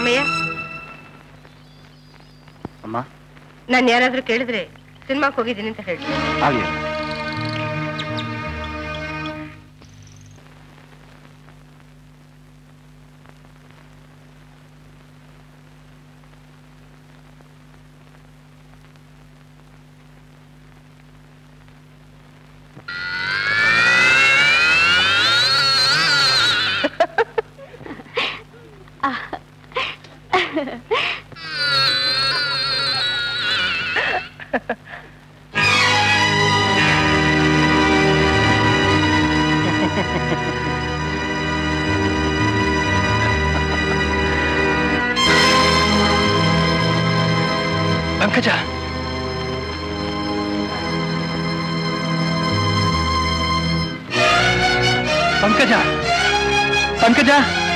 ರಾಮಯ್ಯ ಅಮ್ಮ ನಾನು ಯಾರಾದ್ರೂ ಕೇಳಿದ್ರೆ ಸಿನಿಮಾಕ್ ಹೋಗಿದ್ದೀನಿ ಅಂತ ಹೇಳಿ ಆಗ್ಲಿ ಪಂಕಜ ಪಂಕಜ ಪಂಕಜ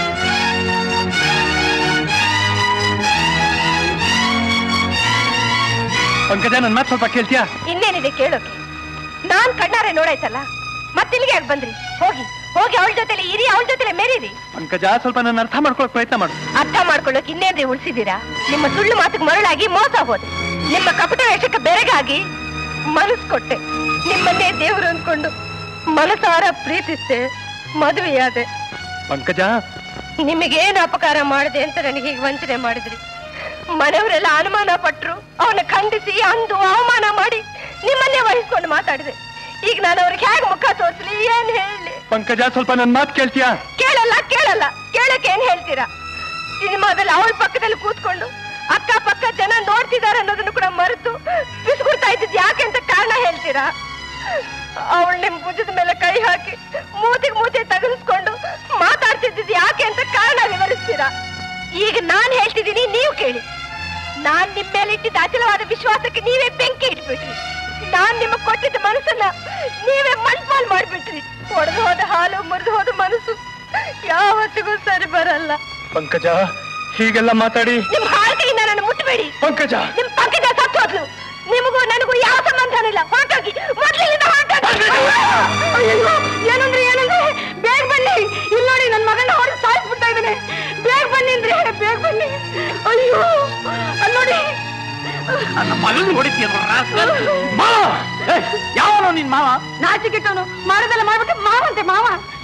ಪಂಕಜ ನನ್ ಮಾತು ಸ್ವಲ್ಪ ಕೇಳ್ತೀಯಾ ಇನ್ನೇನಿದೆ ಕೇಳೋಕೆ ನಾನ್ ಕಣ್ಣಾರೆ ನೋಡಾಯ್ತಲ್ಲ ಮತ್ತಿಲ್ಲಿಗೆ ಯಾಕೆ ಬಂದ್ರಿ ಹೋಗಿ ಹೋಗಿ ಅವಳ ಜೊತೆಲಿ ಇರಿ ಅವಳ ಜೊತೆಲೆ ಮೆರೀರಿ ಪಂಕಜ ಸ್ವಲ್ಪ ನನ್ನ ಅರ್ಥ ಮಾಡ್ಕೊಳಕ್ ಪ್ರಯತ್ನ ಮಾಡು ಅರ್ಥ ಮಾಡ್ಕೊಳ್ಳೋಕೆ ಇನ್ನೇನ್ರಿ ಉಳಿಸಿದ್ದೀರಾ ನಿಮ್ಮ ಸುಳ್ಳು ಮಾತಿಗೆ ಮರಳಾಗಿ ಮೋಸ ಹೋದೆ ನಿಮ್ಮ ಕಪಟ ವೇಷಕ್ಕೆ ಬೆರಗಾಗಿ ಮನಸ್ಸು ಕೊಟ್ಟೆ ನಿಮ್ಮನ್ನೇ ದೇವರು ಅಂದ್ಕೊಂಡು ಮನಸಾರ ಪ್ರೀತಿಸ್ದೆ ಮದುವೆಯಾದೆ ಪಂಕಜ ನಿಮಗೇನು ಅಪಕಾರ ಮಾಡಿದೆ ಅಂತ ನನಗೆ ಹೀಗೆ ವಂಚನೆ ಮಾಡಿದ್ರಿ ಮನೆಯವರೆಲ್ಲ ಅನುಮಾನ ಪಟ್ರು ಅವನ ಖಂಡಿಸಿ ಅಂದು ಅವಮಾನ ಮಾಡಿ ನಿಮ್ಮನ್ನೇ ವಹಿಸ್ಕೊಂಡು ಮಾತಾಡಿದೆ ಈಗ ನಾನು ಅವ್ರಿಗೆ ಹೇಗೆ ಮುಖ ತೋರಿಸ್ಲಿ ಏನ್ ಹೇಳಿ ಪಂಕಜ ಸ್ವಲ್ಪ ನನ್ನ ಮಾತು ಕೇಳ್ತೀಯಾ ಕೇಳಲ್ಲ ಕೇಳಲ್ಲ ಕೇಳಕ್ಕೆ ಏನ್ ಹೇಳ್ತೀರಾ ಸಿನಿಮಾದಲ್ಲಿ ಅವಳ ಪಕ್ಕದಲ್ಲಿ ಕೂತ್ಕೊಂಡು ಅಕ್ಕ ಪಕ್ಕ ಜನ ನೋಡ್ತಿದ್ದಾರೆ ಅನ್ನೋದನ್ನು ಕೂಡ ಮರೆತು ಬಿಸ್ಗುಡ್ತಾ ಇದ್ದಿದ್ ಯಾಕೆ ಅಂತ ಕಾರಣ ಹೇಳ್ತೀರಾ ಅವಳು ನಿಮ್ ಭುಜದ ಮೇಲೆ ಕೈ ಹಾಕಿ ಮೂತಿಗೆ ಮೂತಿ ತಗಲಿಸ್ಕೊಂಡು ಮಾತಾಡ್ತಿದ್ದಿದ್ ಯಾಕೆ ಅಂತ ಕಾರಣ ವಿವರಿಸ್ತೀರಾ ಈಗ ನಾನ್ ಹೇಳ್ತಿದ್ದೀನಿ ನೀವು ಕೇಳಿ ನಾನ್ ನಿಮ್ ಮೇಲೆ ಇಟ್ಟಿದ್ದ ಅಚಲವಾದ ವಿಶ್ವಾಸಕ್ಕೆ ನೀವೇ ಬೆಂಕಿ ಇಟ್ಬಿಟ್ರಿ ನಾನ್ ನಿಮಗ್ ಕೊಟ್ಟಿದ್ದ ಮನಸ್ಸನ್ನ ನೀವೇ ಮಣ್ಪಾಲ್ ಮಾಡ್ಬಿಟ್ರಿ ಒಡೆದು ಹೋದ ಹಾಲು ಮುರಿದು ಹೋದ ಮನಸ್ಸು ಯಾವತ್ತಿಗೂ ಸರಿ ಬರಲ್ಲ ಪಂಕಜ ಹೀಗೆಲ್ಲ ಮಾತಾಡಿ ನಿಮ್ ಹಾಲ್ ಕೈಯಿಂದ ನನ್ನ ಮುಟ್ಟಬೇಡಿ ಪಂಕಜ ನಿಮ್ ಪಕ್ಕದ ಸತ್ತು ಹೋದ್ಲು ನಿಮಗೂ ನನಗೂ ಯಾವ ಸಂಬಂಧನೂ ಇಲ್ಲ ಹೊರಟೋಗಿ ಮೊದ್ಲಿನಿಂದ ಹೊರಟೋಗಿ ಅಯ್ಯೋ ಏನಂದ್ರೆ ಏನಂದ್ರೆ ಬೇಗ ಬನ್ನಿ ಇಲ್ಲಿ ನೋಡಿ ನನ್ನ ಮಗನ ಹೊಡೆದು ಸಾಯಿಸ್ಬಿಡ್ತಾ ಇದ್ದಾನೆ ಬೇಗ ಬನ್ನಿ ಅಂದ್ರೆ ಬೇಗ ಬನ್ನಿ ಅಯ್ಯೋ ಅಲ್ಲಿ ನೋಡಿ ನನ್ನ ಮಗನ್ ಹೊಡಿತೀಯ ಮಾವ ಯಾವನೋ ನಿನ್ ಮಾವ ನಾಚಿಕೆಟ್ಟವನು ಮಾಡೋದೆಲ್ಲ ಮಾಡ್ಬಿಟ್ಟು ಮಾವಂತೆ ಮಾವ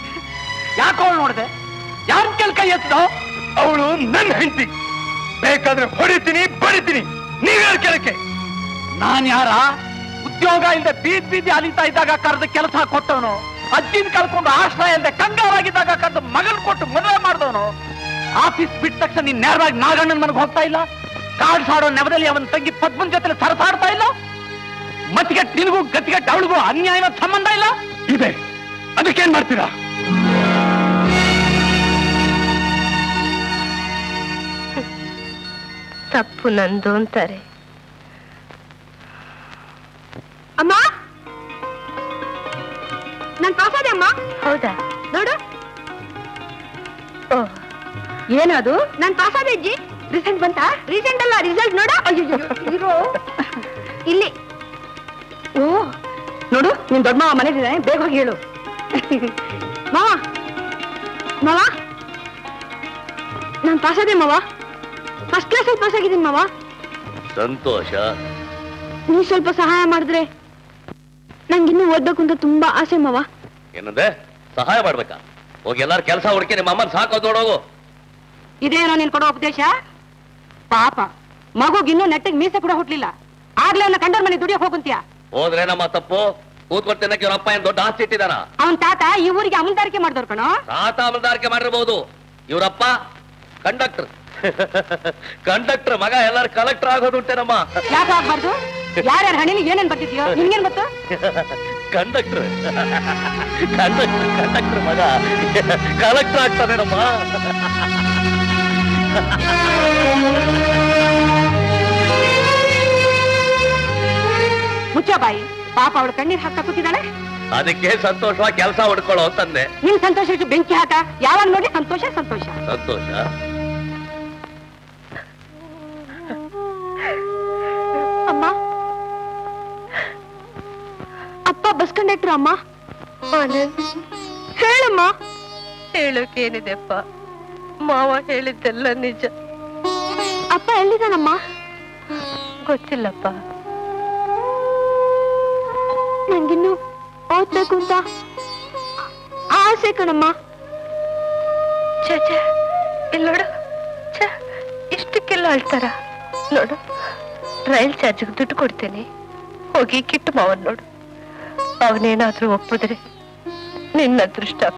ಯಾಕೋ ಅವಳು ನೋಡಿದೆ ಯಾರ ಕೆಲ್ ಕೈ ಎತ್ತೋ ಅವಳು ನನ್ನ ಹೆಂಡತಿ ಬೇಕಾದ್ರೆ ಹೊಡಿತೀನಿ ಬಡಿತೀನಿ ನೀವ್ಯಾರ ಕೆಳಕ್ಕೆ ನಾನ್ ಯಾರ ಉದ್ಯೋಗ ಇಲ್ಲದೆ ಬೀದ್ ಬೀದಿ ಅಲಿತಾ ಇದ್ದಾಗ ಕರೆದ ಕೆಲಸ ಕೊಟ್ಟವನು ಅಜ್ಜಿನ ಕಳ್ಕೊಂಡು ಆಶ್ರಯ ಇಲ್ಲದೆ ಕಂಗಾರಾಗಿದ್ದಾಗ ಕರೆದು ಮಗನ್ ಕೊಟ್ಟು ಮದುವೆ ಮಾಡಿದವನು ಆಫೀಸ್ ಬಿಟ್ಟ ತಕ್ಷಣ ನೀನ್ ನೇರವಾಗಿ ನಾಗಣ್ಣನ ಮನೆಗೆ ಹೋಗ್ತಾ ಇಲ್ಲ ಕಾಡ್ಸಾಡೋ ನೆವದಲ್ಲಿ ಅವನ ತಂಗಿ ಪದ್ಮನ್ ಜೊತೆ ಸರಸಾಡ್ತಾ ಇಲ್ಲ ಮತ್ತಿಗೆಟ್ ನಿನಗೂ ಗತಿಗೆಟ್ ಅವಳಿಗೂ ಅನ್ಯಾಯದ ಸಂಬಂಧ ಇಲ್ಲ ಇದೆ ಅದಕ್ಕೇನ್ ಮಾಡ್ತೀರಾ ತಪ್ಪು ನಂದು ಅಂತಾರೆ ಅಮ್ಮ ನನ್ ಪಾಸಾದೆ ಅಮ್ಮ ಹೌದಾ ನೋಡು ಓ ಏನದು ನನ್ ಪಾಸಾದೆ ಅಜ್ಜಿ ರಿಸಲ್ಟ್ ಬಂತ ರೀಸೆಂಟ್ ಅಲ್ಲ ರಿಸಲ್ಟ್ ನೋಡು ಅಯ್ಯೋ ಇರೋ ಇಲ್ಲಿ ಓ ನೋಡು ನಿನ್ ದೊಡ್ಡ ಮಾವ ಮನೆಗಿದ್ದಾನೆ ಬೇಗ ಹೋಗಿ ಹೇಳು ಮಾವ ಮಾವ ನಾನ್ ಪಾಸಾದೆ ಮಾವ ಫಸ್ಟ್ ಕ್ಲಾಸ್ ಪಾಸ್ ಆಗಿದ್ದೀನಿ ಮಾವ ಸಂತೋಷ ನೀವ್ ಸ್ವಲ್ಪ ಸಹಾಯ ಮಾಡಿದ್ರೆ ನಂಗಿನ್ನೂ ಓದ್ಬೇಕು ಅಂತ ತುಂಬಾ ಆಸೆ ಮಾವ ಏನಂದೆ ಸಹಾಯ ಮಾಡ್ಬೇಕಾ ಹೋಗಿ ಎಲ್ಲಾರು ಕೆಲಸ ಹುಡುಕಿ ನಿಮ್ಮ ಅಮ್ಮನ್ ಸಾಕೋದ್ ನೋಡೋಗು ಇದೇನೋ ನೀನ್ ಕೊಡೋ ಉಪದೇಶ ಪಾಪ ಮಗುಗಿನ್ನೂ ನೆಟ್ಟಿಗೆ ಮೀಸೆ ಕೂಡ ಹುಟ್ಲಿಲ್ಲ ಆಗ್ಲೇ ಅವನ ಕಂಡೋರ್ ಮನೆ ದುಡಿಯಕ್ ಹೋಗುಂತ್ಯ ಹೋದ್ರೆ ನಮ್ಮ ತಪ್ಪು ಕೂತ್ಕೊಂಡು ತಿನ್ನಕ್ಕೆ ಇವ್ರ ಅಪ್ಪ ಏನ್ ದೊಡ್ಡ ಆಸ್ತಿ ಇಟ್ಟಿದಾನ ಅವನ್ ತಾತ ಈ ಊರಿಗೆ ಅಮಲ್ದಾರಿಕೆ ಮಾಡಿದವ್ರು ಕಣೋ ತಾತ ಅಮಲ್ದಾರಿಕೆ ಮಾಡಿರ್ಬೋದು ಇವ್ರಪ್ಪ ಕಂಡಕ್ಟರ್ ಕಂಡಕ್ಟರ್ ಮಗ ಎಲ್ಲಾರು ಕಲೆಕ್ಟರ್ ಆಗೋದುಂಟೆ ನಮ್ಮ ಯಾಕೆ ಆಗ್ಬಾರ್ದು ಯಾರ್ಯಾರ ಹಣಿಲಿ ಏನೇನ್ ಬರ್ತಿದ್ಯೋ ನಿನ್ಗೇನ್ ಗೊತ್ತು ಕಂಡಕ್ಟರ್ ಕಂಡಕ್ಟರ್ ಕಂಡಕ್ಟರ್ ಮಗ ಕಲೆಕ್ಟರ್ ಆಗ್ತಾನೆ ನಮ್ಮ ಮುಚ್ಚ ಬಾಯಿ ಪಾಪ ಅವಳು ಕಣ್ಣೀರ್ ಹಾಕ್ತಾ ಕೂತಿದ್ದಾಳೆ ಅದಕ್ಕೆ ಸಂತೋಷವಾಗಿ ಕೆಲಸ ಹುಡ್ಕೊಳ್ಳೋ ಅಂತಂದೆ ನಿನ್ ಸಂತೋಷಕ್ಕೆ ಬೆಂಕಿ ಹಾಕ ಯಾವಾಗ ನೋಡಿ ಸಂತೋಷ ಸಂತೋಷ ಸಂತೋಷ ಅಮ್ಮ ಅಪ್ಪ ಬಸ್ ಕಂಡಕ್ಟರ್ ಅಮ್ಮ ಹೇಳಮ್ಮ ಹೇಳೋಕೇನಿದೆಪ್ಪ ಮಾವ ಹೇಳಿದ್ದೆಲ್ಲ ನಿಜ ಅಪ್ಪ ಎಲ್ಲಿದ್ದಾನಮ್ಮ ಗೊತ್ತಿಲ್ಲಪ್ಪ ನಂಗಿನ್ನು ಓದ್ಬೇಕು ಅಂತ ಆಸೆ ಕಣಮ್ಮ ಛೇ ಛೇ ಇಲ್ಲಿ ನೋಡು ಛೇ ಇಷ್ಟಕ್ಕೆಲ್ಲ ಅಳ್ತಾರ ನೋಡು ರೈಲ್ ಚಾರ್ಜ್ಗೆ ದುಡ್ಡು ಕೊಡ್ತೇನೆ ಹೋಗಿ ಕಿಟ್ಟು ಮಾವನ್ ನೋಡು ಅವನೇನಾದ್ರೂ ಒಪ್ಪಿದ್ರೆ ನಿನ್ನ ಅದೃಷ್ಟ